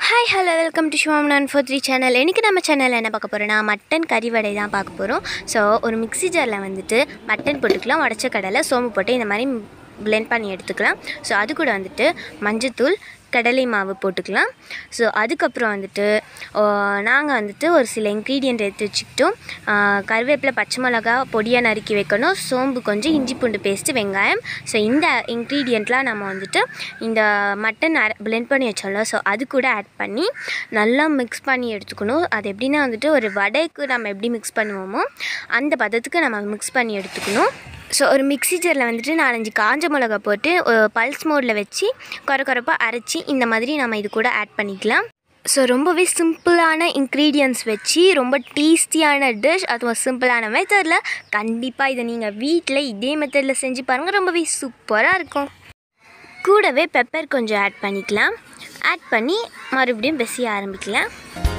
hi hello welcome to Shuvam நான் four three channel இன்றைக்கி நம்ம சேனலில் என்ன பார்க்க போகிறோன்னா மட்டன் கறி வடை தான் பார்க்க போகிறோம் ஸோ ஒரு மிக்ஸி ஜாரில் வந்துட்டு மட்டன் போட்டுக்கலாம் உடச்ச கடலை சோம்பு போட்டு இந்த மாதிரி பிளெண்ட் பண்ணி எடுத்துக்கலாம் ஸோ அது கூட வந்துட்டு மஞ்சத்தூள் கடலை மாவு போட்டுக்கலாம் ஸோ அதுக்கப்புறம் வந்துட்டு நாங்கள் வந்துட்டு ஒரு சில இன்க்ரீடியண்ட் எடுத்து வச்சுக்கிட்டோம் ஆ, கருவேப்பிலை பச்சை மிளகா பொடியாக நறுக்கி வைக்கணும் சோம்பு கொஞ்சம் இஞ்சி பூண்டு பேஸ்ட்டு வெங்காயம் ஸோ இந்த இன்க்ரீடியண்ட்லாம் நம்ம வந்துட்டு இந்த மட்டன் அர பிளெண்ட் பண்ணி வச்சோம்ல ஸோ அது கூட ஆட் பண்ணி நல்லா மிக்ஸ் பண்ணி எடுத்துக்கணும் அது எப்படின்னா வந்துட்டு ஒரு வடைக்கு நம்ம எப்படி மிக்ஸ் பண்ணுவோமோ அந்த பதத்துக்கு நம்ம மிக்ஸ் பண்ணி எடுத்துக்கணும் ஸோ ஒரு மிக்ஸி ஜாரில் வந்துட்டு நாலஞ்சு காஞ்ச மிளகா போட்டு பல்ஸ் மோடில் வச்சு குறை குறைப்பாக அரைச்சி இந்த மாதிரி நம்ம இது கூட ஆட் பண்ணிக்கலாம் ஸோ ரொம்பவே சிம்பிளான இன்க்ரீடியன்ஸ் வச்சு ரொம்ப டேஸ்டியான டிஷ் அதுவும் சிம்பிளான மெத்தடில் கண்டிப்பாக இதை நீங்கள் வீட்டில் இதே மெத்தடில் செஞ்சு பாருங்கள் ரொம்பவே சூப்பராக இருக்கும் கூடவே பெப்பர் கொஞ்சம் ஆட் பண்ணிக்கலாம் ஆட் பண்ணி மறுபடியும் பெசிய ஆரம்பிக்கலாம்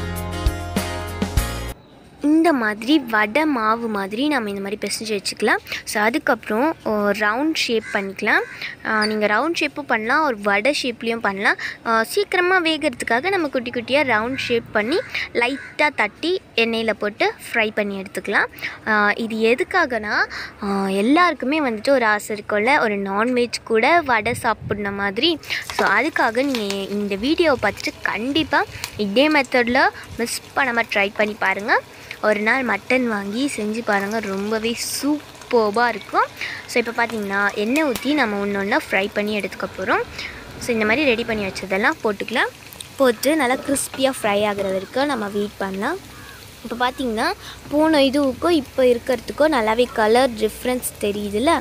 இந்த மாதிரி வடை மாவு மாதிரி நம்ம இந்த மாதிரி பிசைஞ்சு வச்சுக்கலாம் ஸோ அதுக்கப்புறம் ரவுண்ட் ஷேப் பண்ணிக்கலாம் நீங்கள் ரவுண்ட் ஷேப்பும் பண்ணலாம் ஒரு வடை ஷேப்லேயும் பண்ணலாம் சீக்கிரமாக வேகிறதுக்காக நம்ம குட்டி குட்டியாக ரவுண்ட் ஷேப் பண்ணி லைட்டாக தட்டி எண்ணெயில் போட்டு ஃப்ரை பண்ணி எடுத்துக்கலாம் ஆஹ் இது எதுக்காகனா ஆஹ் எல்லாருக்குமே வந்துட்டு ஒரு ஆசை இருக்கும்ல ஒரு நான்வெஜ் கூட வடை சாப்பிட்ன மாதிரி ஸோ அதுக்காக நீங்கள் இந்த வீடியோவை பார்த்துட்டு கண்டிப்பாக இதே மெத்தடில் மிஸ் பண்ணாமல் ட்ரை பண்ணி பாருங்கள் ஒரு நாள் மட்டன் வாங்கி செஞ்சு பாருங்கள் ரொம்பவே சூப்பர்பாக இருக்கும் ஸோ இப்போ பார்த்தீங்கன்னா எண்ணெய் ஊற்றி நம்ம ஒன்று ஒன்றா ஃப்ரை பண்ணி எடுத்துக்க போகிறோம் ஸோ இந்த மாதிரி ரெடி பண்ணி வச்சதெல்லாம் போட்டுக்கலாம் போட்டு நல்லா கிறிஸ்பியாக ஃப்ரை ஆகிற வரைக்கும் நம்ம வெயிட் பண்ணலாம் இப்போ பார்த்தீங்கன்னா போன இதுவுக்கும் இப்போ இருக்கிறதுக்கும் நல்லாவே கலர் டிஃப்ரென்ஸ் தெரியுதுல்ல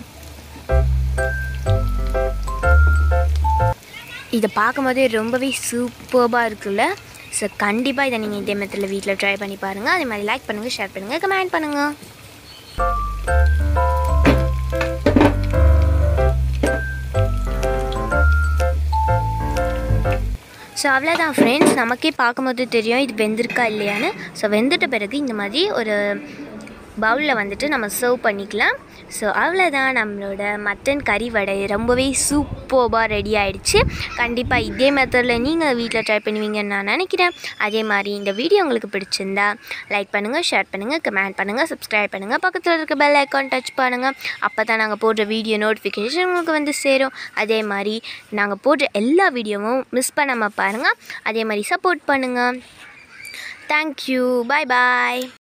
இதை பார்க்கும்போதே ரொம்பவே சூப்பர்பாக இருக்குல்ல ஸோ கண்டிப்பாக இதை நீங்கள் இதே மெத்தடில் வீட்டில் ட்ரை பண்ணி பாருங்கள் அதே மாதிரி லைக் பண்ணுங்கள் ஷேர் பண்ணுங்கள் கமெண்ட் பண்ணுங்கள் ஸோ அவ்வளோதான் ஃப்ரெண்ட்ஸ் நமக்கே பார்க்கும்போது தெரியும் இது வெந்திருக்கா இல்லையான்னு ஸோ வெந்துட்ட பிறகு இந்த மாதிரி ஒரு பவுலில் வந்துட்டு நம்ம சர்வ் பண்ணிக்கலாம் ஸோ அவ்வளோதான் நம்மளோட மட்டன் கறி வடை ரொம்பவே சூப்பர்பாக ரெடி ஆயிடுச்சு கண்டிப்பாக இதே மெத்தடில் நீங்கள் வீட்டில் ட்ரை பண்ணுவீங்கன்னு நான் நினைக்கிறேன் அதே மாதிரி இந்த வீடியோ உங்களுக்கு பிடிச்சிருந்தா லைக் பண்ணுங்கள் ஷேர் பண்ணுங்கள் கமெண்ட் பண்ணுங்கள் சப்ஸ்கிரைப் பண்ணுங்கள் பக்கத்தில் இருக்க பெல் ஐக்கான் டச் பண்ணுங்கள் அப்போ தான் நாங்கள் போடுற வீடியோ நோட்டிஃபிகேஷன் உங்களுக்கு வந்து சேரும் அதே மாதிரி நாங்கள் போடுற எல்லா வீடியோவும் மிஸ் பண்ணாமல் பாருங்கள் அதே மாதிரி சப்போர்ட் பண்ணுங்கள் தேங்க்யூ பாய் பாய்